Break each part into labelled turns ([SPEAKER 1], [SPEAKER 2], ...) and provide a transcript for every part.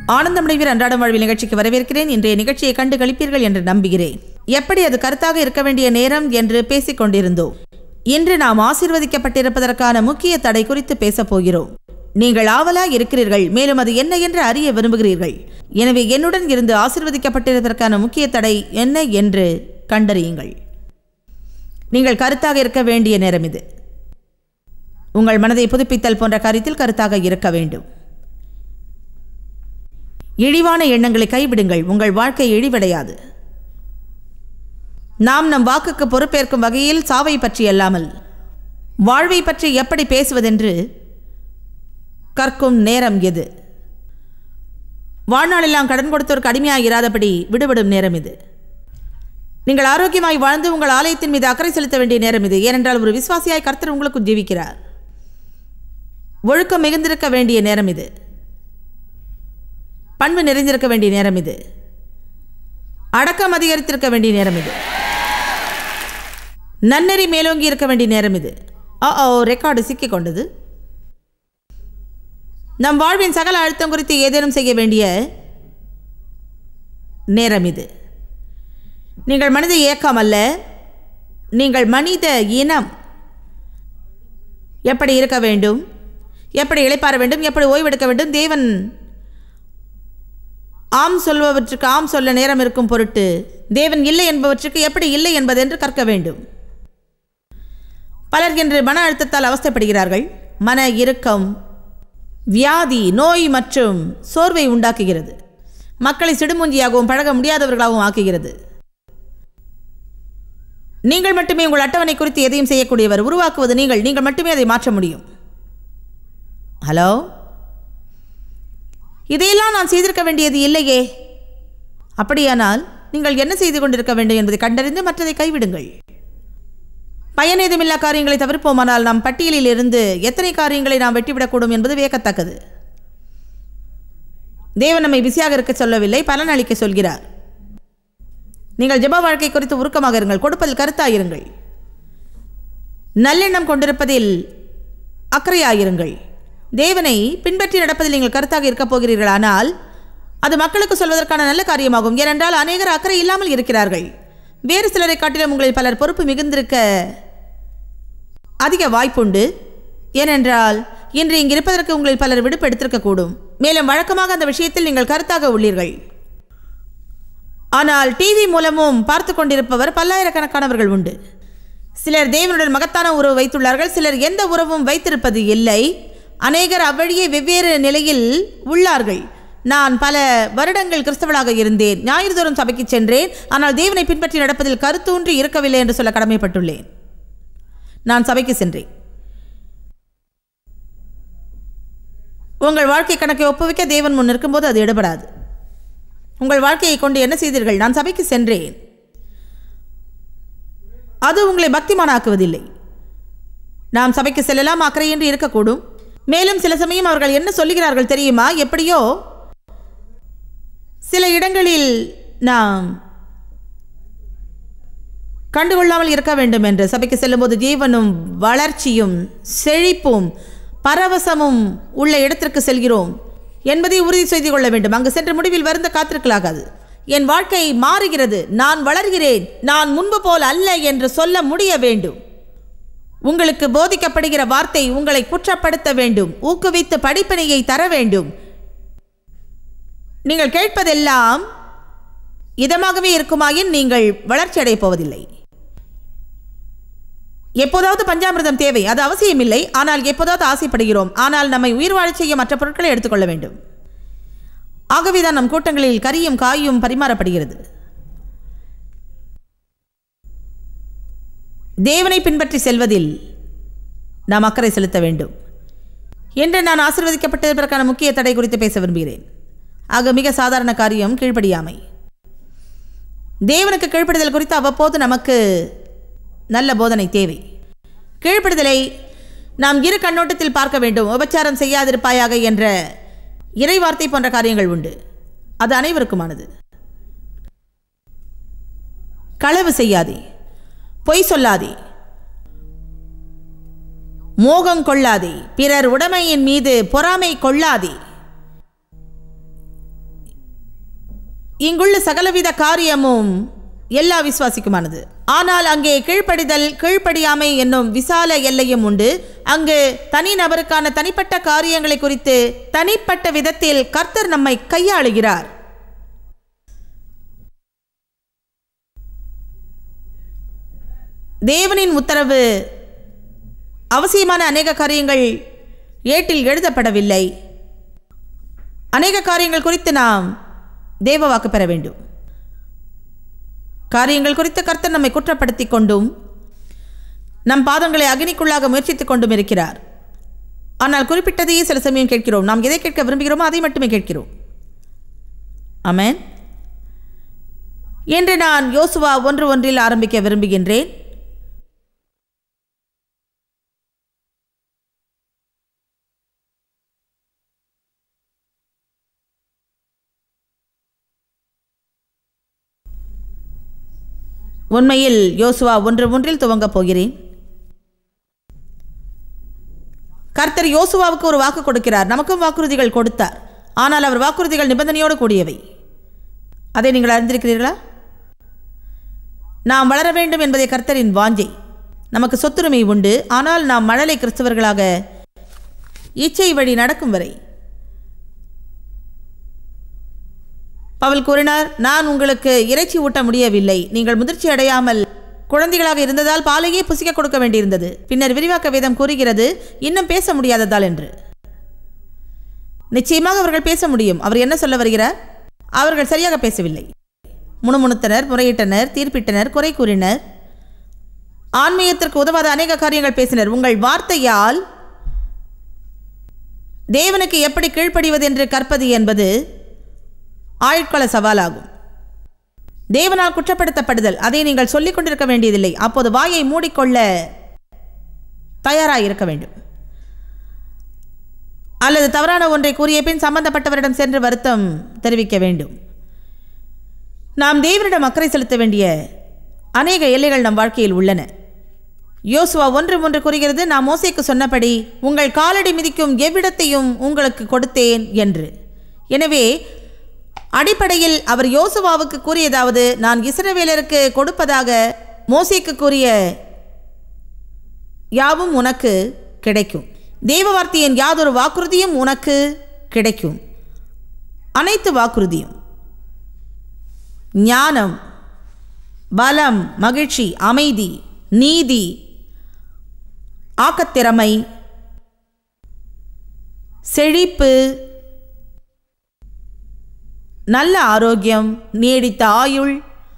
[SPEAKER 1] ஆனந்தமடைவீர் அன்றாடம் வாழ்வில் நிகழ்ச்சிக்கு வரவேற்கிறேன் இன்றைய நிகழ்ச்சியை கண்டு கழிப்பீர்கள் என்று நம்புகிறேன் எப்படி அது கருத்தாக இருக்க வேண்டிய நேரம் என்று பேசிக் கொண்டிருந்தோம் இன்று நாம் ஆசீர்வதிக்கப்பட்டிருப்பதற்கான முக்கிய தடை குறித்து பேசப் போகிறோம் நீங்கள் ஆவலா இருக்கிறீர்கள் மேலும் அது என்ன என்று அறிய விரும்புகிறீர்கள் எனவே என்னுடன் இருந்து ஆசீர்வதிக்கப்பட்டிருப்பதற்கான முக்கிய தடை என்ன என்று கண்டறியுங்கள் நீங்கள் கருத்தாக இருக்க வேண்டிய நேரம் இது உங்கள் மனதை புதுப்பித்தல் போன்ற காரியத்தில் கருத்தாக இருக்க வேண்டும் இழிவான எண்ணங்களை கைவிடுங்கள் உங்கள் வாழ்க்கை இழிவடையாது நாம் நம் வாக்குக்கு பொறுப்பேற்கும் வகையில் சாவை பற்றி அல்லாமல் வாழ்வை பற்றி எப்படி பேசுவதென்று கற்கும் நேரம் எது வாழ்நாளெல்லாம் கடன் கொடுத்தோருக்கு அடிமையாக இராதபடி விடுபடும் நேரம் இது நீங்கள் ஆரோக்கியமாய் வாழ்ந்து உங்கள் ஆலயத்தின் மீது அக்கறை செலுத்த வேண்டிய நேரம் இது ஏனென்றால் ஒரு விசுவாசியாய் கர்த்தர் உங்களுக்கு ஜீவிக்கிறார் ஒழுக்கம் மிகுந்திருக்க வேண்டிய நேரம் இது பண்பு நிறைந்திருக்க வேண்டிய நேரம் இது அடக்கம் அதிகரித்திருக்க வேண்டிய நேரம் இது நன்னெறி மேலோங்கி இருக்க வேண்டிய நேரம் இது ஆ ஓ ரெக்கார்டு சிக்கிக் கொண்டது நம் வாழ்வின் சகல அழுத்தம் குறித்து ஏதேனும் செய்ய வேண்டிய நேரம் இது நீங்கள் மனித இயக்கம் அல்ல நீங்கள் மனித இனம் எப்படி இருக்க வேண்டும் எப்படி இளைப்பாற வேண்டும் எப்படி ஓய்வெடுக்க வேண்டும் தேவன் ஆம் சொல்பவற்றுக்கு ஆம் சொல்ல நேரம் இருக்கும் பொருட்டு தேவன் இல்லை என்பவற்றுக்கு எப்படி இல்லை என்பதென்று கற்க வேண்டும் பலர் இன்று மன அழுத்தத்தால் அவஸ்தைப்படுகிறார்கள் மன இறுக்கம் வியாதி நோய் மற்றும் சோர்வை உண்டாக்குகிறது மக்களை சிடுமூஞ்சியாகவும் பழக முடியாதவர்களாகவும் ஆக்குகிறது நீங்கள் மட்டுமே உங்கள் அட்டவணை குறித்து எதையும் செய்யக்கூடியவர் உருவாக்குவது நீங்கள் நீங்கள் மட்டுமே அதை மாற்ற முடியும் ஹலோ இதையெல்லாம் நான் செய்திருக்க வேண்டியது இல்லையே அப்படியானால் நீங்கள் என்ன செய்து கொண்டிருக்க வேண்டும் என்பதை கண்டறிந்து மற்றதை கைவிடுங்கள் பயன் ஏதுமில்லா காரியங்களை தவிர்ப்போமானால் நம் பட்டியலில் இருந்து எத்தனை காரியங்களை நாம் வெட்டிவிடக்கூடும் என்பது வியக்கத்தக்கது தேவன் நம்மை பிஸியாக இருக்க சொல்லவில்லை பலன் அளிக்க சொல்கிறார் நீங்கள் ஜெப வாழ்க்கை குறித்து உருக்கமாக இருங்கள் கொடுப்பதில் கருத்தாயிருங்கள் நல்லெண்ணம் கொண்டிருப்பதில் அக்கறையாயிருங்கள் தேவனை பின்பற்றி நடப்பதில் நீங்கள் கருத்தாக இருக்கப் போகிறீர்களானால் அது மக்களுக்கு சொல்வதற்கான நல்ல காரியமாகும் ஏனென்றால் அநேகர் அக்கறை இல்லாமல் இருக்கிறார்கள் வேறு சிலரை காட்டிலும் உங்களில் பலர் பொறுப்பு மிகுந்திருக்க அதிக வாய்ப்புண்டு ஏனென்றால் இன்று இங்கு இருப்பதற்கு உங்களில் பலர் விடுப்பு எடுத்திருக்கக்கூடும் மேலும் வழக்கமாக அந்த விஷயத்தில் நீங்கள் கருத்தாக உள்ளீர்கள் ஆனால் டிவி மூலமும் பார்த்து கொண்டிருப்பவர் பல்லாயிரக்கணக்கானவர்கள் உண்டு சிலர் தேவனுடன் மகத்தான உறவு வைத்துள்ளார்கள் சிலர் எந்த உறவும் வைத்திருப்பது இல்லை அநேகர் அவ்வழியே வெவ்வேறு நிலையில் உள்ளார்கள் நான் பல வருடங்கள் கிறிஸ்தவளாக இருந்தேன் ஞாயிறுதோறும் சபைக்கு சென்றேன் ஆனால் தேவனை பின்பற்றி நடப்பதில் கருத்தூன்றி இருக்கவில்லை என்று சொல்ல கடமைப்பட்டுள்ளேன் நான் சபைக்கு சென்றேன் உங்கள் வாழ்க்கை கணக்கை ஒப்புவிக்க தேவன் முன் இருக்கும்போது அது எடுபடாது உங்கள் வாழ்க்கையை கொண்டு என்ன செய்தீர்கள் நான் சபைக்கு சென்றேன் அது உங்களை பக்திமானாக்குவதில்லை நாம் சபைக்கு செல்லலாம் அக்கறையின்றி இருக்கக்கூடும் மேலும் சில சமயம் அவர்கள் என்ன சொல்லுகிறார்கள் தெரியுமா எப்படியோ சில இடங்களில் நாம் கண்டுகொள்ளாமல் இருக்க வேண்டும் என்று சபைக்கு செல்லும்போது ஜீவனும் வளர்ச்சியும் செழிப்பும் பரவசமும் உள்ள இடத்திற்கு செல்கிறோம் என்பதை உறுதி செய்து கொள்ள வேண்டும் அங்கு சென்ற முடிவில் வருந்த காத்திருக்கலாகாது என் வாழ்க்கை மாறுகிறது நான் வளர்கிறேன் நான் முன்பு போல் அல்ல என்று சொல்ல முடிய வேண்டும் உங்களுக்கு போதிக்கப்படுகிற வார்த்தை உங்களை குற்றப்படுத்த வேண்டும் ஊக்குவித்து படிப்பினையை தர வேண்டும் நீங்கள் கேட்பதெல்லாம் இதமாகவே இருக்குமாயின் நீங்கள் வளர்ச்சி அடையப் போவதில்லை எப்போதாவது பஞ்சாமிர்தம் தேவை அது அவசியமில்லை ஆனால் எப்போதாவது ஆசைப்படுகிறோம் ஆனால் நம்மை உயிர் வாழச் செய்ய மற்ற பொருட்களை எடுத்துக்கொள்ள வேண்டும் ஆகவேதான் நம் கூட்டங்களில் கரியும் காயும் பரிமாறப்படுகிறது தேவனை பின்பற்றி செல்வதில் நாம் அக்கறை செலுத்த வேண்டும் என்று நான் ஆசிர்வதிக்கப்பட்டதற்கான முக்கிய தடை குறித்து பேச விரும்புகிறேன் ஆக மிக சாதாரண காரியம் கீழ்ப்படியாமை தேவனுக்கு கீழ்ப்படுதல் குறித்து அவ்வப்போது நமக்கு நல்ல போதனை தேவை கீழ்ப்படுதலை நாம் இரு கண்ணோட்டத்தில் பார்க்க வேண்டும் உபச்சாரம் செய்யாதிருப்பாயாக என்ற இறைவார்த்தை போன்ற காரியங்கள் உண்டு அது அனைவருக்குமானது களவு செய்யாதே பொய் சொல்லாதே மோகம் கொள்ளாதே பிறர் உடைமையின் மீது பொறாமை கொள்ளாதே இங்குள்ள சகலவித காரியமும் எல்லா விசுவாசிக்குமானது ஆனால் அங்கே கீழ்ப்படிதல் கீழ்ப்படியாமை என்னும் விசால எல்லையும் உண்டு அங்கு தனி நபருக்கான தனிப்பட்ட காரியங்களை குறித்து தனிப்பட்ட விதத்தில் கர்த்தர் நம்மை கையாளுகிறார் தேவனின் உத்தரவு அவசியமான அநேக காரியங்கள் ஏட்டில் எழுதப்படவில்லை அநேக காரியங்கள் குறித்து நாம் தேவ வாக்கு பெற வேண்டும் காரியங்கள் குறித்து கர்த்தர் நம்மை குற்றப்படுத்தி கொண்டும் நம் பாதங்களை அக்னிக்குள்ளாக முயற்சித்துக் கொண்டும் இருக்கிறார் ஆனால் குறிப்பிட்டதையே சில சமயம் கேட்கிறோம் நாம் எதை கேட்க விரும்புகிறோமோ அதை மட்டுமே கேட்கிறோம் ஆமென் என்று நான் யோசுவா ஒன்று ஒன்றில் ஆரம்பிக்க விரும்புகின்றேன் உண்மையில் யோசுவா ஒன்று ஒன்றில் துவங்கப் போகிறேன் கர்த்தர் யோசுவாவுக்கு ஒரு வாக்கு கொடுக்கிறார் நமக்கும் வாக்குறுதிகள் கொடுத்தார் ஆனால் அவர் வாக்குறுதிகள் நிபந்தனையோடு கூடியவை அதை நீங்கள் அறிந்திருக்கிறீர்களா நாம் வளர வேண்டும் என்பதை கர்த்தரின் வாஞ்சை நமக்கு சொத்துரிமை உண்டு ஆனால் நாம் மழலை கிறிஸ்தவர்களாக இச்சை வழி நடக்கும் வரை பவுல் கூறினார் நான் உங்களுக்கு இறைச்சி ஊட்ட முடியவில்லை நீங்கள் முதிர்ச்சி அடையாமல் குழந்தைகளாக இருந்ததால் பாலையே புசிக்க கொடுக்க வேண்டியிருந்தது பின்னர் விரிவாக்க வேதம் கூறுகிறது இன்னும் பேச முடியாததால் என்று நிச்சயமாக அவர்கள் பேச முடியும் அவர் என்ன சொல்ல வருகிறார் அவர்கள் சரியாக பேசவில்லை முணுமுணுத்தனர் முறையிட்டனர் தீர்ப்பிட்டனர் குறை கூறினர் ஆன்மீகத்திற்கு உதவாத அநேக காரியங்கள் பேசினர் உங்கள் வார்த்தையால் தேவனுக்கு எப்படி கீழ்ப்படிவது என்று கற்பது என்பது ஆயுட்கால சவாலாகும் தேவனால் குற்றப்படுத்தப்படுதல் அதை நீங்கள் சொல்லிக் கொண்டிருக்க வேண்டியதில்லை அப்போது வாயை மூடிக்கொள்ள தயாராக இருக்க வேண்டும் அல்லது தவறான ஒன்றை கூறிய பின் சம்பந்தப்பட்டவரிடம் சென்று வருத்தம் தெரிவிக்க வேண்டும் நாம் தேவனிடம் அக்கறை செலுத்த வேண்டிய அநேக எல்லைகள் நம் வாழ்க்கையில் உள்ளன யோசுவா ஒன்று ஒன்று கூறுகிறது நான் மோசைக்கு சொன்னபடி உங்கள் காலடி மிதிக்கும் எவ்விடத்தையும் உங்களுக்கு கொடுத்தேன் என்று எனவே அடிப்படையில் அவர் யோசுவாவுக்கு கூறியதாவது நான் இஸ்ரவேலருக்கு கொடுப்பதாக மோசேக்கு கூறிய யாவும் உனக்கு கிடைக்கும் தேவ வார்த்தையின் யாதொரு வாக்குறுதியும் உனக்கு கிடைக்கும் அனைத்து வாக்குறுதியும் ஞானம் பலம் மகிழ்ச்சி அமைதி நீதி ஆக்கத்திறமை செழிப்பு நல்ல ஆரோக்கியம் நீடித்த ஆயுள்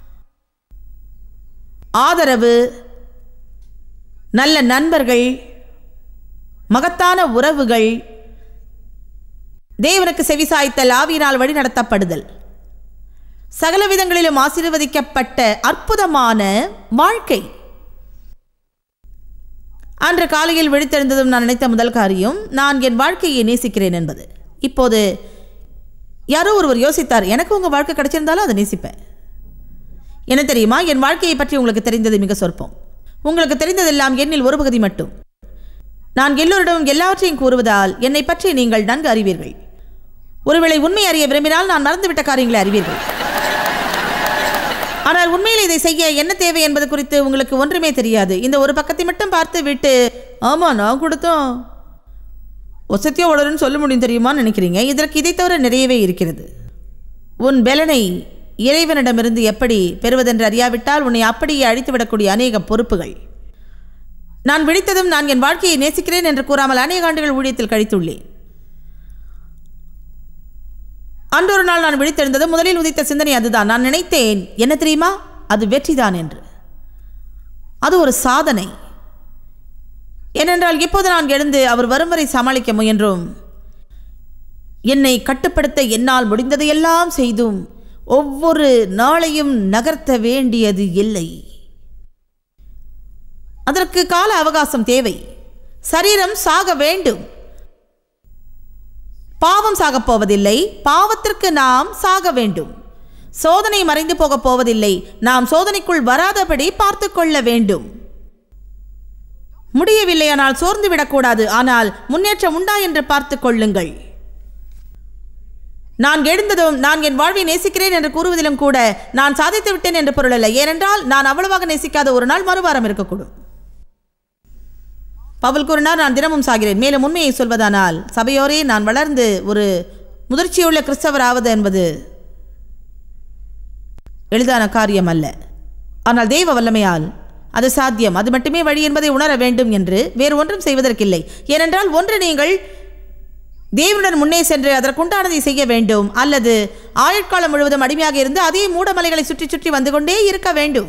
[SPEAKER 1] ஆதரவு நல்ல நண்பர்கள் மகத்தான உறவுகள் தேவனுக்கு செவிசாய்த்தல் ஆவியினால் வழி நடத்தப்படுதல் சகல விதங்களிலும் ஆசீர்வதிக்கப்பட்ட அற்புதமான வாழ்க்கை அன்று காலையில் விழித்தெழுந்ததும் நான் நினைத்த முதல் காரியம் நான் என் வாழ்க்கையை நேசிக்கிறேன் என்பது இப்போது யாரோ ஒருவர் யோசித்தார் எனக்கு உங்கள் வாழ்க்கை கிடைச்சிருந்தாலும் அதை நேசிப்பேன் என்ன தெரியுமா என் வாழ்க்கையை பற்றி உங்களுக்கு தெரிந்தது மிக சொற்பம் உங்களுக்கு தெரிந்ததெல்லாம் எண்ணில் ஒரு பகுதி மட்டும் நான் எல்லோரிடமும் எல்லாவற்றையும் கூறுவதால் என்னை பற்றி நீங்கள் நன்கு அறிவீர்கள் ஒருவேளை உண்மை அறிய விரும்பினால் நான் மறந்துவிட்ட காரியங்களை அறிவீர்கள் ஆனால் உண்மையில் இதை செய்ய என்ன தேவை என்பது குறித்து உங்களுக்கு ஒன்றுமே தெரியாது இந்த ஒரு பக்கத்தை மட்டும் பார்த்து விட்டு ஆமாம் நான் கொடுத்தோம் ஒசத்தியோ வளருன்னு சொல்ல முடியும் தெரியுமான்னு நினைக்கிறீங்க இதற்கு இதை தவிர நிறையவே இருக்கிறது உன் பெலனை இறைவனிடமிருந்து எப்படி பெறுவதென்று அறியாவிட்டால் உன்னை அப்படியே அழித்துவிடக்கூடிய அநேக பொறுப்புகள் நான் விழித்ததும் நான் என் வாழ்க்கையை நேசிக்கிறேன் என்று கூறாமல் அநேக ஆண்டுகள் ஊழியத்தில் கழித்துள்ளேன் அன்றொரு நாள் நான் விழித்தெழுந்ததும் முதலில் உதித்த சிந்தனை அதுதான் நான் நினைத்தேன் என்ன தெரியுமா அது வெற்றிதான் என்று அது ஒரு சாதனை ஏனென்றால் இப்போது நான் எழுந்து அவர் வரும் வரை சமாளிக்க முயன்றும் என்னை கட்டுப்படுத்த என்னால் முடிந்ததையெல்லாம் செய்தும் ஒவ்வொரு நாளையும் நகர்த்த வேண்டியது இல்லை அதற்கு கால அவகாசம் தேவை சரீரம் சாக வேண்டும் பாவம் சாகப் போவதில்லை பாவத்திற்கு நாம் சாக வேண்டும் சோதனை மறைந்து போகப் போவதில்லை நாம் சோதனைக்குள் வராதபடி பார்த்து கொள்ள வேண்டும் முடியவில்லையானால் சோர்ந்து விடக்கூடாது ஆனால் முன்னேற்றம் உண்டா என்று பார்த்து கொள்ளுங்கள் நான் எழுந்ததும் நான் என் வாழ்வை நேசிக்கிறேன் என்று கூறுவதிலும் கூட நான் சாதித்து விட்டேன் என்று பொருள் அல்ல ஏனென்றால் நான் அவ்வளவாக நேசிக்காத ஒரு நாள் மறுவாரம் இருக்கக்கூடும் பவுல் கூறினார் நான் தினமும் சாகிறேன் மேலும் உண்மையை சொல்வதானால் சபையோரே நான் வளர்ந்து ஒரு முதிர்ச்சியுள்ள கிறிஸ்தவராவது என்பது எளிதான காரியம் அல்ல ஆனால் தெய்வ வல்லமையால் அது சாத்தியம் அது மட்டுமே வழி என்பதை உணர வேண்டும் என்று வேறு ஒன்றும் செய்வதற்கில்லை ஏனென்றால் ஒன்று நீங்கள் தேவனுடன் முன்னே சென்று அதற்குண்டானதை செய்ய வேண்டும் அல்லது ஆயுட்காலம் முழுவதும் அடிமையாக இருந்து அதே மூடமலைகளை சுற்றி சுற்றி வந்து கொண்டே இருக்க வேண்டும்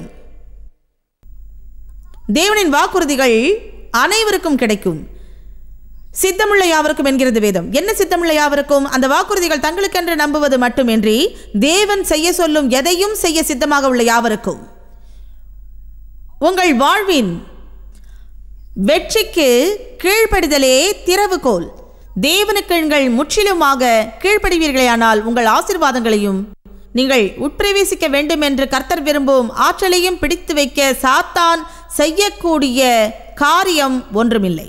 [SPEAKER 1] தேவனின் வாக்குறுதிகள் அனைவருக்கும் கிடைக்கும் சித்தமுள்ள யாவருக்கும் என்கிறது வேதம் என்ன சித்தமுள்ள யாவருக்கும் அந்த வாக்குறுதிகள் தங்களுக்கென்று நம்புவது மட்டுமின்றி தேவன் செய்ய சொல்லும் எதையும் செய்ய சித்தமாக உள்ள யாவருக்கும் உங்கள் வாழ்வின் வெற்றிக்கு கீழ்ப்படிதலே திறவுகோல் தேவனுக்கு நீங்கள் முற்றிலுமாக கீழ்ப்படிவீர்களேயானால் உங்கள் ஆசிர்வாதங்களையும் நீங்கள் உட்பிரவேசிக்க வேண்டும் என்று கர்த்தர் விரும்பும் ஆற்றலையும் பிடித்து வைக்க சாத்தான் செய்யக்கூடிய காரியம் ஒன்றுமில்லை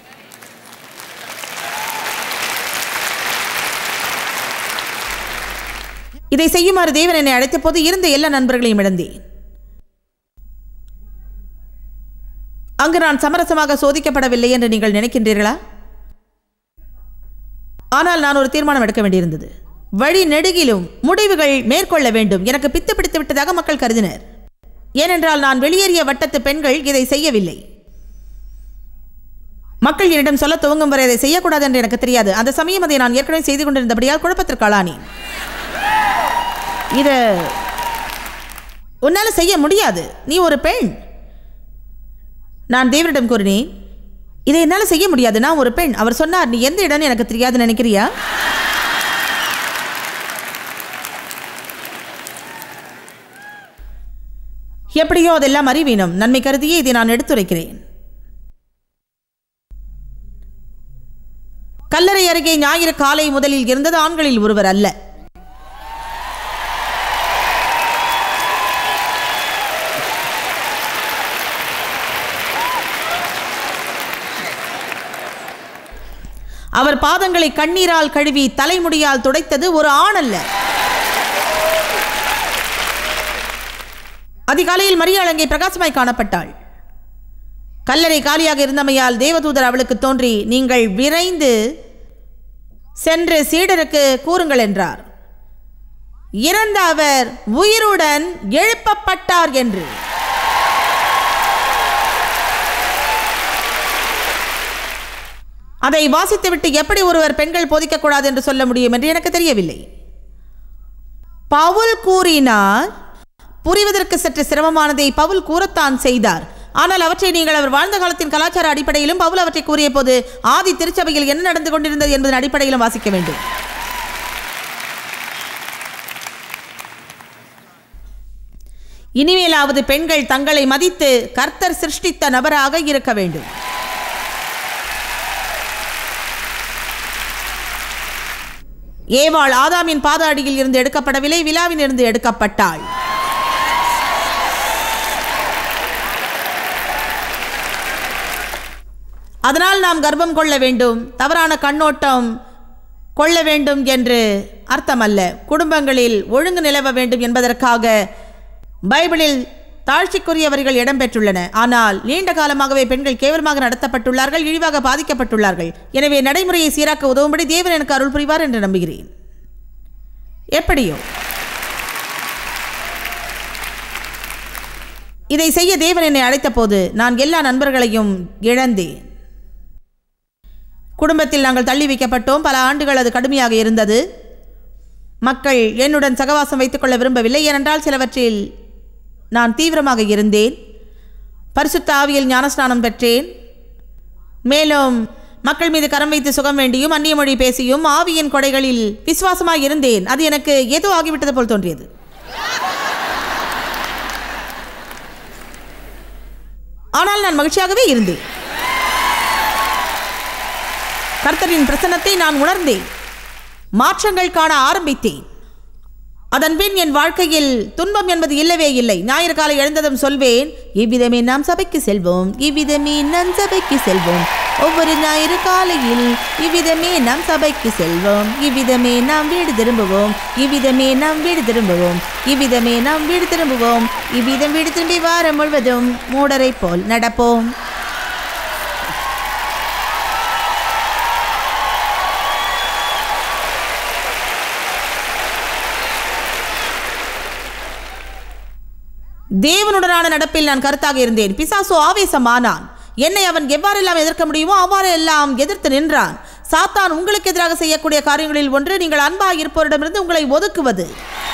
[SPEAKER 1] இதை செய்யுமாறு தேவன் என்னை அழைத்த போது இருந்த எல்லா நண்பர்களையும் இழந்தேன் அங்கு நான் சமரசமாக சோதிக்கப்படவில்லை என்று நீங்கள் நினைக்கின்றீர்களா ஆனால் நான் ஒரு தீர்மானம் எடுக்க வேண்டியிருந்தது வழி நெடுகிலும் முடிவுகள் மேற்கொள்ள வேண்டும் எனக்கு பித்து பிடித்து விட்டதாக மக்கள் கருதினர் ஏனென்றால் நான் வெளியேறிய வட்டத்து பெண்கள் இதை செய்யவில்லை மக்கள் என்னிடம் சொல்ல துவங்கும் வரை அதை செய்யக்கூடாது என்று எனக்கு தெரியாது அந்த சமயம் அதை நான் ஏற்கனவே செய்து கொண்டிருந்தபடியால் குழப்பத்திற்கு ஆளானேன் இத உன்னால செய்ய முடியாது நீ ஒரு பெண் நான் தேவனிடம் கூறினேன் இதை என்னால் செய்ய முடியாது நான் ஒரு பெண் அவர் சொன்னார் நீ எந்த இடம்னு எனக்கு தெரியாது நினைக்கிறியா எப்படியோ அதெல்லாம் அறிவீனம் நன்மை கருதியே இதை நான் எடுத்துரைக்கிறேன் கல்லறை அருகே ஞாயிறு காலை முதலில் இருந்தது ஆண்களில் ஒருவர் அல்ல அவர் பாதங்களை கண்ணீரால் கழுவி தலைமுடியால் துடைத்தது ஒரு ஆண் அல்ல அதிகாலையில் மரியாள் அங்கே பிரகாசமாய் காணப்பட்டாள் கல்லறை காலியாக இருந்தமையால் தேவதூதர் அவளுக்கு தோன்றி நீங்கள் விரைந்து சென்று சீடருக்கு கூறுங்கள் என்றார் இறந்த அவர் உயிருடன் எழுப்பப்பட்டார் என்று அதை வாசித்துவிட்டு எப்படி ஒருவர் பெண்கள் போதிக்கக்கூடாது என்று சொல்ல முடியும் என்று எனக்கு தெரியவில்லை பவுல் கூறினார் புரிவதற்கு சற்று சிரமமானதை பவுல் கூறத்தான் செய்தார் ஆனால் அவற்றை நீங்கள் அவர் வாழ்ந்த காலத்தின் கலாச்சார அடிப்படையிலும் பவுல் அவற்றை கூறிய போது ஆதி திருச்சபையில் என்ன நடந்து கொண்டிருந்தது என்பதன் அடிப்படையிலும் வாசிக்க வேண்டும் இனிமேலாவது பெண்கள் தங்களை மதித்து கர்த்தர் சிருஷ்டித்த நபராக இருக்க வேண்டும் ஏவாள் ஆதாமின் பாத அடியில் இருந்து எடுக்கப்படவில்லை விழாவில் இருந்து எடுக்கப்பட்டாள் அதனால் நாம் கர்ப்பம் கொள்ள வேண்டும் தவறான கண்ணோட்டம் கொள்ள வேண்டும் என்று அர்த்தமல்ல குடும்பங்களில் ஒழுங்கு நிலவ வேண்டும் என்பதற்காக பைபிளில் தாழ்ச்சிக்குரியவர்கள் இடம்பெற்றுள்ளன ஆனால் நீண்ட காலமாகவே பெண்கள் கேவலமாக நடத்தப்பட்டுள்ளார்கள் இழிவாக பாதிக்கப்பட்டுள்ளார்கள் எனவே நடைமுறையை சீராக்க உதவும்படி தேவன் எனக்கு அருள் புரிவார் என்று நம்புகிறேன் எப்படியோ இதை செய்ய தேவன் என்னை அழைத்த போது நான் எல்லா நண்பர்களையும் இழந்தேன் குடும்பத்தில் நாங்கள் தள்ளி வைக்கப்பட்டோம் பல ஆண்டுகள் அது கடுமையாக இருந்தது மக்கள் என்னுடன் சகவாசம் வைத்துக்கொள்ள விரும்பவில்லை ஏனென்றால் சிலவற்றில் நான் தீவிரமாக இருந்தேன் பரிசுத்த ஆவியில் ஞானஸ்நானம் பெற்றேன் மேலும் மக்கள் மீது கரம் வைத்து சுகம் வேண்டியும் அந்நிய மொழி பேசியும் ஆவியின் கொடைகளில் விசுவாசமாக இருந்தேன் அது எனக்கு ஏதோ ஆகிவிட்டது போல் தோன்றியது ஆனால் நான் மகிழ்ச்சியாகவே இருந்தேன் கர்த்தரின் பிரசன்னத்தை நான் உணர்ந்தேன் மாற்றங்கள் காண ஆரம்பித்தேன் அதன் பின் என் வாழ்க்கையில் துன்பம் என்பது இல்லவே இல்லை ஞாயிறு காலை எழுந்ததும் சொல்வேன் இவ்விதமே நாம் சபைக்கு செல்வோம் இவ்விதமே நாம் சபைக்கு செல்வோம் ஒவ்வொரு ஞாயிறு காலையில் இவ்விதமே நாம் சபைக்கு செல்வோம் இவ்விதமே நாம் வீடு திரும்புவோம் இவ்விதமே நாம் வீடு திரும்புவோம் இவ்விதமே நாம் வீடு திரும்புவோம் இவ்விதம் வீடு திரும்பி வாரம் முழுவதும் மூடரை போல் நடப்போம் தேவனுடனான நடப்பில் நான் கருத்தாக இருந்தேன் பிசாசு ஆவேசமானான் என்னை அவன் எவ்வாறெல்லாம் எதிர்க்க முடியுமோ அவ்வாறு எல்லாம் எதிர்த்து நின்றான் சாத்தான் உங்களுக்கு எதிராக செய்யக்கூடிய காரியங்களில் ஒன்று நீங்கள் அன்பாக இருப்பவரிடமிருந்து உங்களை ஒதுக்குவது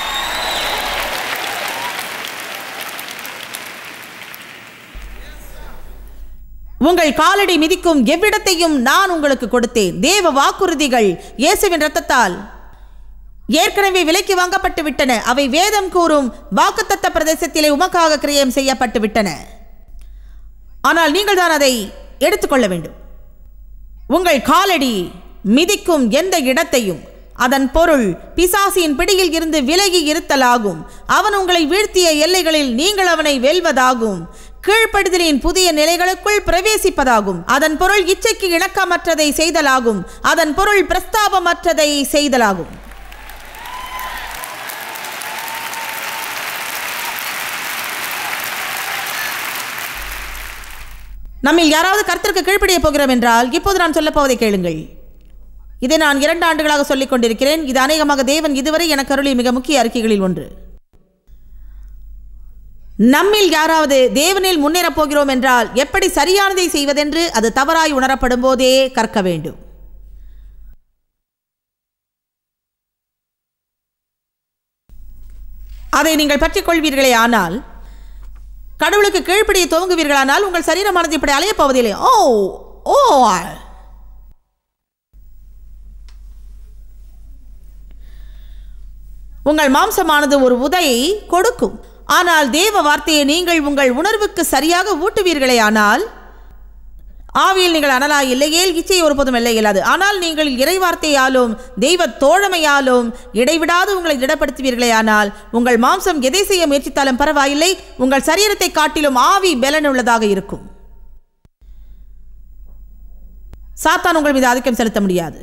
[SPEAKER 1] உங்கள் காலடி மிதிக்கும் எவ்விடத்தையும் நான் உங்களுக்கு கொடுத்தேன் தேவ வாக்குறுதிகள் இயேசுவின் இரத்தத்தால் ஏற்கனவே விலைக்கு வாங்கப்பட்டு விட்டன அவை வேதம் கூறும் வாக்குத்தத்த பிரதேசத்திலே உமக்காக கிரியம் செய்யப்பட்டு விட்டன ஆனால் நீங்கள் தான் அதை எடுத்துக்கொள்ள வேண்டும் உங்கள் காலடி மிதிக்கும் எந்த இடத்தையும் அதன் பொருள் பிசாசின் பிடியில் இருந்து விலகி இருத்தலாகும் அவன் உங்களை வீழ்த்திய எல்லைகளில் நீங்கள் அவனை வெல்வதாகும் கீழ்ப்படுதலின் புதிய நிலைகளுக்குள் பிரவேசிப்பதாகும் அதன் பொருள் இச்சைக்கு இணக்கமற்றதை செய்தலாகும் அதன் பொருள் பிரஸ்தாபமற்றதை செய்தலாகும் நம்மில் யாராவது கர்த்தருக்கு கீழ்ப்படிய போகிறோம் என்றால் இப்போது நான் சொல்லப் போவதை கேளுங்கள் இதை நான் இரண்டு ஆண்டுகளாக சொல்லிக் கொண்டிருக்கிறேன் இது அநேகமாக தேவன் இதுவரை எனக்கு அருளிய மிக முக்கிய அறிக்கைகளில் ஒன்று நம்மில் யாராவது தேவனில் முன்னேறப் போகிறோம் என்றால் எப்படி சரியானதை செய்வதென்று அது தவறாய் உணரப்படும் போதே கற்க வேண்டும் அதை நீங்கள் பற்றிக் கொள்வீர்களே ஆனால் கடவுளுக்கு கீழ்ப்படிய துவங்குவீர்களானால் உங்கள் சரீரமானது இப்படி அலையப் போவதில்லை ஓ ஓ உங்கள் மாம்சமானது ஒரு உதையை கொடுக்கும் ஆனால் தேவ வார்த்தையை நீங்கள் உங்கள் உணர்வுக்கு சரியாக ஊட்டுவீர்களே ஆனால் ஆவியில் நீங்கள் அனலாய் இல்லையேல் இச்சை ஒருபோதும் இல்லை இயலாது ஆனால் நீங்கள் இறைவார்த்தையாலும் தெய்வ தோழமையாலும் இடைவிடாது உங்களை திடப்படுத்துவீர்களே ஆனால் உங்கள் மாம்சம் எதை செய்ய முயற்சித்தாலும் பரவாயில்லை உங்கள் சரீரத்தை காட்டிலும் ஆவி பலன் உள்ளதாக இருக்கும் சாத்தான் உங்கள் மீது ஆதிக்கம் செலுத்த முடியாது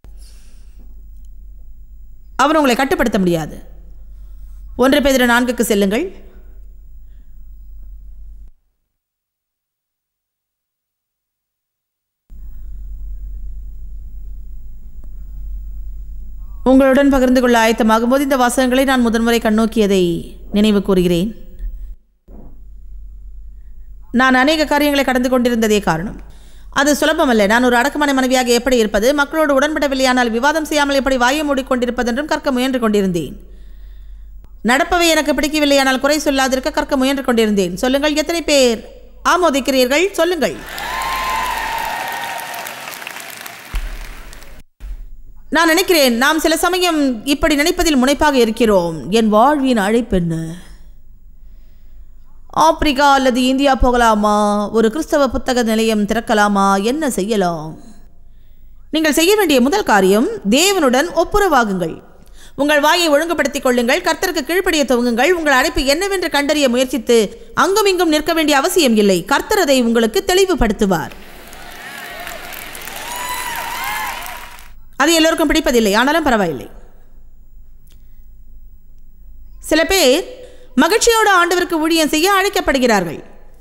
[SPEAKER 1] அவன் உங்களை கட்டுப்படுத்த முடியாது ஒன்று பேதிர நான்குக்கு செல்லுங்கள் உங்களுடன் பகிர்ந்து கொள்ள ஆயத்தமாகும் போது இந்த வாசகங்களை நான் முதன்முறை கண்ணோக்கியதை நினைவு கூறுகிறேன் நான் அநேக காரியங்களை கடந்து கொண்டிருந்ததே காரணம் அது சுலபமல்ல நான் ஒரு அடக்கமான மனைவியாக எப்படி இருப்பது மக்களோடு உடன்படவில்லையானால் விவாதம் செய்யாமல் எப்படி வாயை மூடிக்கொண்டிருப்பதென்றும் கற்க முயன்று கொண்டிருந்தேன் நடப்பவை எனக்கு பிடிக்கவில்லையானால் குறை சொல்லாதிருக்க கற்க முயன்று கொண்டிருந்தேன் சொல்லுங்கள் எத்தனை பேர் ஆமோதிக்கிறீர்கள் சொல்லுங்கள் நான் நினைக்கிறேன் நாம் சில சமயம் இப்படி நினைப்பதில் முனைப்பாக இருக்கிறோம் என் வாழ்வின் அழைப்பென்ன ஆப்பிரிக்கா அல்லது இந்தியா போகலாமா ஒரு கிறிஸ்தவ புத்தக நிலையம் திறக்கலாமா என்ன செய்யலாம் நீங்கள் செய்ய வேண்டிய முதல் காரியம் தேவனுடன் ஒப்புரவாகுங்கள் உங்கள் வாயை ஒழுங்குபடுத்திக் கொள்ளுங்கள் கர்த்தருக்கு கீழ்ப்படிய துவங்குங்கள் உங்கள் அழைப்பு என்னவென்று கண்டறிய முயற்சித்து அங்கும் இங்கும் நிற்க வேண்டிய அவசியம் இல்லை கர்த்தர் அதை உங்களுக்கு தெளிவுபடுத்துவார் அது எல்லோருக்கும் பிடிப்பதில்லை ஆனாலும் பரவாயில்லை சில பேர் மகிழ்ச்சியோடு ஆண்டவருக்கு ஊழியம் செய்ய அழைக்கப்படுகிறார்கள்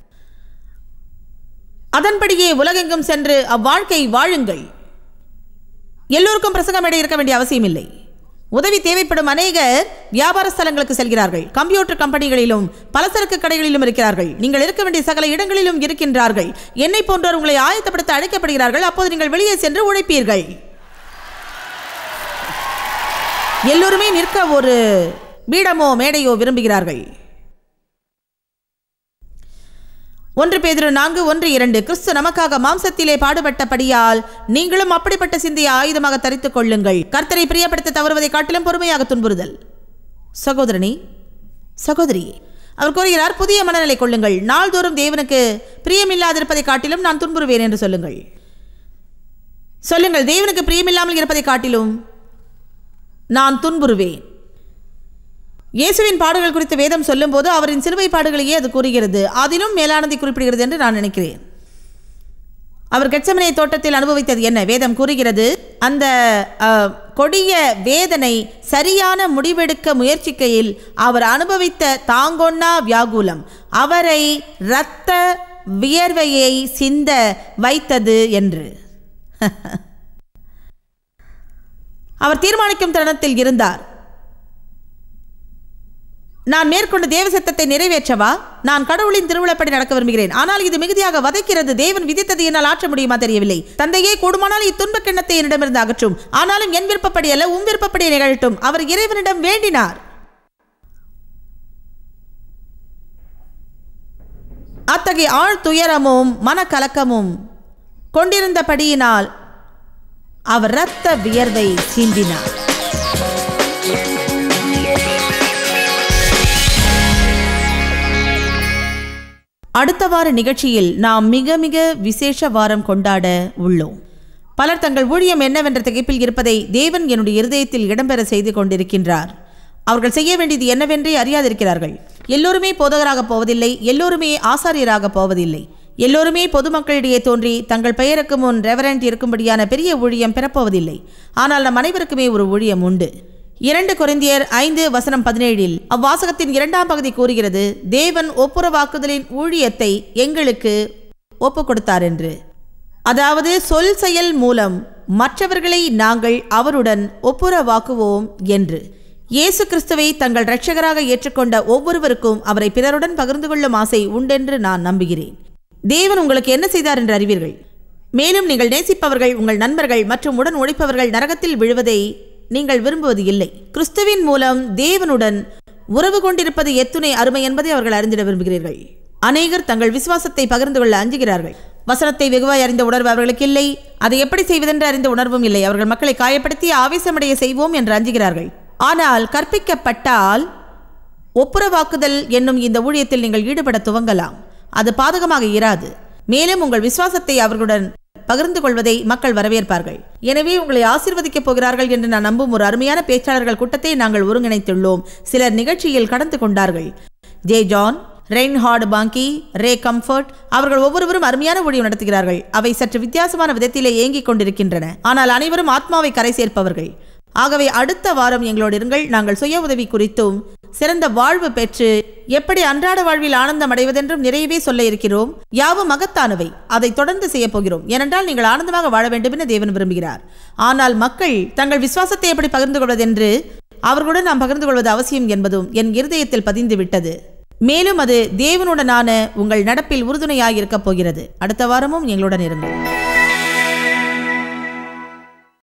[SPEAKER 1] அதன்படியே உலகெங்கும் சென்று அவ்வாழ்க்கை வாழுங்கள் எல்லோருக்கும் பிரசங்கம் மேடை இருக்க வேண்டிய அவசியம் இல்லை உதவி தேவைப்படும் அநேகர் வியாபார ஸ்தலங்களுக்கு செல்கிறார்கள் கம்ப்யூட்டர் கம்பெனிகளிலும் பலசரக்கு கடைகளிலும் இருக்கிறார்கள் நீங்கள் இருக்க வேண்டிய சகல இடங்களிலும் இருக்கின்றார்கள் என்னை போன்றோர் உங்களை ஆயத்தப்படுத்த அழைக்கப்படுகிறார்கள் அப்போது நீங்கள் வெளியே சென்று உழைப்பீர்கள் எல்லோருமே நிற்க ஒரு பீடமோ மேடையோ விரும்புகிறார்கள் ஒன்று பேதிரு நான்கு ஒன்று இரண்டு கிறிஸ்து நமக்காக மாம்சத்திலே பாடுபட்டபடியால் நீங்களும் அப்படிப்பட்ட சிந்தையை ஆயுதமாக தரித்துக் கொள்ளுங்கள் கர்த்தரை பிரியப்படுத்த தவறுவதை காட்டிலும் பொறுமையாக துன்புறுதல் சகோதரனே சகோதரியே அவர் கூறுகிறார் புதிய மனநிலை கொள்ளுங்கள் நாள்தோறும் தேவனுக்கு பிரியமில்லாதிருப்பதை காட்டிலும் நான் துன்புறுவேன் என்று சொல்லுங்கள் சொல்லுங்கள் தேவனுக்கு பிரியமில்லாமல் இருப்பதை காட்டிலும் நான் துன்புறுவேன் இயேசுவின் பாடுகள் குறித்து வேதம் சொல்லும்போது அவரின் சிலுவை பாடுகளையே அது கூறுகிறது அதிலும் மேலானதை குறிப்பிடுகிறது என்று நான் நினைக்கிறேன் அவர் கெச்சமனை தோட்டத்தில் அனுபவித்தது என்ன வேதம் கூறுகிறது அந்த அஹ், கொடிய வேதனை சரியான முடிவெடுக்க முயற்சிக்கையில் அவர் அனுபவித்த தாங்கொன்னா வியாகுலம் அவரை இரத்த வியர்வையை சிந்த வைத்தது என்று அவர் தீர்மானிக்கும் தருணத்தில் இருந்தார் நான் மேற்கொண்ட தேவ சத்தத்தை நிறைவேற்றவா நான் கடவுளின் திருவிழப்படி நடக்க விரும்புகிறேன் ஆனால் இது மிகுதியாக வதைக்கிறது தேவன் விதித்தது என்னால் ஆற்ற முடியுமா தெரியவில்லை தந்தையே கூடுமானால் இத்துன்பக் கிண்ணத்தை என்னிடமிருந்து அகற்றும் ஆனாலும் என் விருப்பப்படி அல்ல உன் விருப்பப்படி நிகழட்டும் அவர் இறைவனிடம் வேண்டினார் அத்தகைய ஆழ் துயரமும் மனக்கலக்கமும் கொண்டிருந்தபடியினால் அவர் இரத்த வியர்வை சிந்தினார் அடுத்த வார நிகழ்ச்சியில் நாம் மிக மிக விசேஷ வாரம் கொண்டாட உள்ளோம் பலர் தங்கள் ஊழியம் என்னவென்ற திகைப்பில் இருப்பதை தேவன் என்னுடைய இருதயத்தில் இடம்பெற செய்து கொண்டிருக்கின்றார் அவர்கள் செய்ய வேண்டியது என்னவென்றே அறியாதிருக்கிறார்கள் எல்லோருமே போதகராக போவதில்லை எல்லோருமே ஆசாரியராக போவதில்லை எல்லோருமே பொதுமக்களிடையே தோன்றி தங்கள் பெயருக்கு முன் ரெவரண்ட் இருக்கும்படியான பெரிய ஊழியம் பெறப்போவதில்லை ஆனால் நம் அனைவருக்குமே ஒரு ஊழியம் உண்டு இரண்டு கொரிந்தியர் ஐந்து வசனம் பதினேழில் அவ்வாசகத்தின் இரண்டாம் பகுதி கூறுகிறது தேவன் ஒப்புரவாக்குதலின் ஊழியத்தை எங்களுக்கு ஒப்பு கொடுத்தார் என்று அதாவது சொல் செயல் மூலம் மற்றவர்களை நாங்கள் அவருடன் ஒப்புரவாக்குவோம் என்று இயேசு கிறிஸ்துவை தங்கள் இரட்சகராக ஏற்றுக்கொண்ட ஒவ்வொருவருக்கும் அவரை பிறருடன் பகிர்ந்து கொள்ளும் ஆசை உண்டென்று நான் நம்புகிறேன் தேவன் உங்களுக்கு என்ன செய்தார் என்று அறிவீர்கள் மேலும் நீங்கள் நேசிப்பவர்கள் உங்கள் நண்பர்கள் மற்றும் உடன் உழைப்பவர்கள் நரகத்தில் விழுவதை நீங்கள் விரும்புவது இல்லை கிறிஸ்துவின் மூலம் தேவனுடன் உறவு கொண்டிருப்பது எத்துணை அருமை என்பதை அவர்கள் அறிந்திட விரும்புகிறீர்கள் அநேகர் தங்கள் விசுவாசத்தை பகிர்ந்து கொள்ள அஞ்சுகிறார்கள் வசனத்தை வெகுவாய் அறிந்த உணர்வு அவர்களுக்கு இல்லை அதை எப்படி செய்வதென்று அறிந்த உணர்வும் இல்லை அவர்கள் மக்களை காயப்படுத்தி ஆவேசமடைய செய்வோம் என்று அஞ்சுகிறார்கள் ஆனால் கற்பிக்கப்பட்டால் ஒப்புரவாக்குதல் என்னும் இந்த ஊழியத்தில் நீங்கள் ஈடுபட துவங்கலாம் அது பாதகமாக இராது மேலும் உங்கள் விசுவாசத்தை அவர்களுடன் பகிர்ந்து கொள்வதை மக்கள் வரவேற்பார்கள் எனவே உங்களை ஆசீர்வதிக்கப் போகிறார்கள் என்று நான் நம்பும் ஒரு அருமையான பேச்சாளர்கள் கூட்டத்தை நாங்கள் ஒருங்கிணைத்துள்ளோம் சிலர் நிகழ்ச்சியில் கடந்து கொண்டார்கள் J John Reinhard Bonnke Ray Comfort அவர்கள் ஒவ்வொருவரும் அருமையான ஊழியம் நடத்துகிறார்கள் அவை சற்று வித்தியாசமான விதத்திலே இயங்கிக் கொண்டிருக்கின்றன ஆனால் அனைவரும் ஆத்மாவை கரை சேர்ப்பவர்கள் ஆகவே அடுத்த வாரம் எங்களோடு இருங்கள் நாங்கள் சுய உதவி குறித்தும் சிறந்த வாழ்வு பெற்று எப்படி அன்றாட வாழ்வில் ஆனந்தம் அடைவதென்றும் நிறையவே சொல்ல இருக்கிறோம் யாவும் மகத்தானவை அதை தொடர்ந்து செய்ய போகிறோம் ஏனென்றால் நீங்கள் ஆனந்தமாக வாழ வேண்டும் என தேவன் விரும்புகிறார் ஆனால் மக்கள் தங்கள் விசுவாசத்தை எப்படி பகிர்ந்து கொள்வதென்று அவர்களுடன் நாம் பகிர்ந்து கொள்வது அவசியம் என்பதும் என் இருதயத்தில் பதிந்து விட்டது மேலும் அது தேவனுடனான உங்கள் நடப்பில் உறுதுணையாக இருக்கப் போகிறது அடுத்த வாரமும் எங்களுடன் இருங்கள்